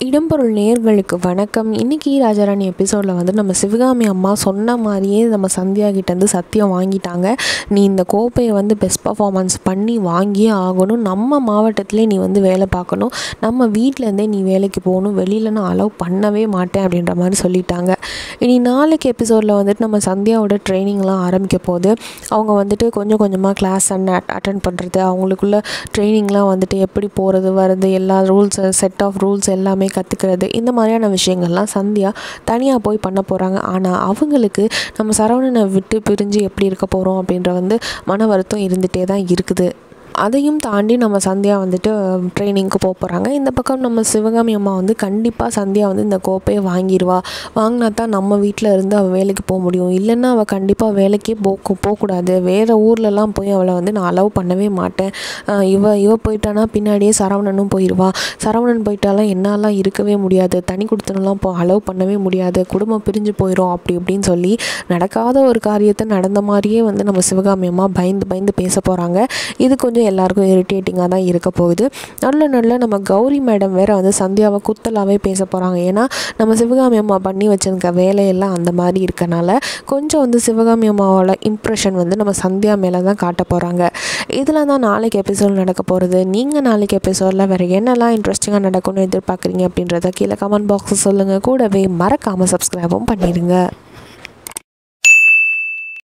இடம்பொருள் நேர்களுக்கு வணக்கம் இன்றைக்கி ராஜாராணி எபிசோடில் வந்து நம்ம சிவகாமி அம்மா சொன்ன மாதிரியே நம்ம சந்தியா கிட்டேருந்து சத்தியம் வாங்கிட்டாங்க நீ இந்த கோப்பையை வந்து பெஸ்ட் பர்ஃபார்மன்ஸ் பண்ணி வாங்கியே ஆகணும் நம்ம மாவட்டத்திலே நீ வந்து வேலை பார்க்கணும் நம்ம வீட்டிலேருந்தே நீ வேலைக்கு போகணும் வெளியில் நான் அலோவ் பண்ணவே மாட்டேன் அப்படின்ற மாதிரி சொல்லிட்டாங்க இனி நாளைக்கு எபிசோடில் வந்துட்டு நம்ம சந்தியாவோட ட்ரைனிங்லாம் ஆரம்பிக்க போகுது அவங்க வந்துட்டு கொஞ்சம் கொஞ்சமாக கிளாஸ் அண்ட் அட்டன் பண்ணுறது அவங்களுக்குள்ள ட்ரைனிங்லாம் வந்துட்டு எப்படி போகிறது வர்றது எல்லா ரூல்ஸ் செட் ஆஃப் ரூல்ஸ் எல்லாமே கற்றுக்கிறது இந்த மாதிரியான விஷயங்கள்லாம் சந்தியா தனியாக போய் பண்ண போகிறாங்க ஆனால் அவங்களுக்கு நம்ம சரவணனை விட்டு பிரிஞ்சு எப்படி இருக்க போகிறோம் அப்படின்ற வந்து மன வருத்தம் இருந்துகிட்டே தான் இருக்குது அதையும் தாண்டி நம்ம சந்தியா வந்துட்டு ட்ரைனிங்க்கு போக போகிறாங்க இந்த பக்கம் நம்ம சிவகாமி அம்மா வந்து கண்டிப்பாக சந்தியா வந்து இந்த கோப்பையை வாங்கிடுவா வாங்கினா தான் நம்ம வீட்டில் இருந்து அவள் வேலைக்கு போக முடியும் இல்லைன்னா அவள் கண்டிப்பாக வேலைக்கே போக போகக்கூடாது வேறு ஊர்லலாம் போய் அவளை வந்து நான் அலோவ் பண்ணவே மாட்டேன் ஆஹ் இவ இவ போயிட்டானா பின்னாடியே சரவணனும் போயிடுவா சரவணன் போயிட்டாலாம் என்னாலாம் இருக்கவே முடியாது தனி கொடுத்தனெல்லாம் போ அலோவ் பண்ணவே முடியாது குடும்பம் பிரிஞ்சு போயிடும் அப்படி இப்படின்னு சொல்லி நடக்காத ஒரு காரியத்தை நடந்த மாதிரியே வந்து நம்ம சிவகாமி அம்மா பயந்து பயந்து பேச போகிறாங்க இது கொஞ்சம் எல்லாருக்கும் இரிட்டேட்டிங்காக தான் இருக்க போகுது நல்ல நல்ல நம்ம கௌரி மேடம் வேற வந்து சந்தியாவை குத்தலாகவே பேச போகிறாங்க ஏன்னா நம்ம சிவகாமி அம்மா பண்ணி வச்சிருக்க வேலையெல்லாம் அந்த மாதிரி இருக்கனால கொஞ்சம் வந்து சிவகாமி அம்மாவோட இம்ப்ரெஷன் வந்து நம்ம சந்தியா மேலே தான் காட்ட போகிறாங்க இதில் தான் நாளைக்கு எபிசோட் நடக்க போகிறது நீங்கள் நாளைக்கு எபிசோடில் வேறு என்னெல்லாம் இன்ட்ரெஸ்டிங்காக நடக்கும்னு எதிர்பார்க்குறீங்க அப்படின்றத கீழே கமெண்ட் பாக்ஸில் சொல்லுங்கள் கூடவே மறக்காமல் சப்ஸ்கிரைபும் பண்ணிடுங்க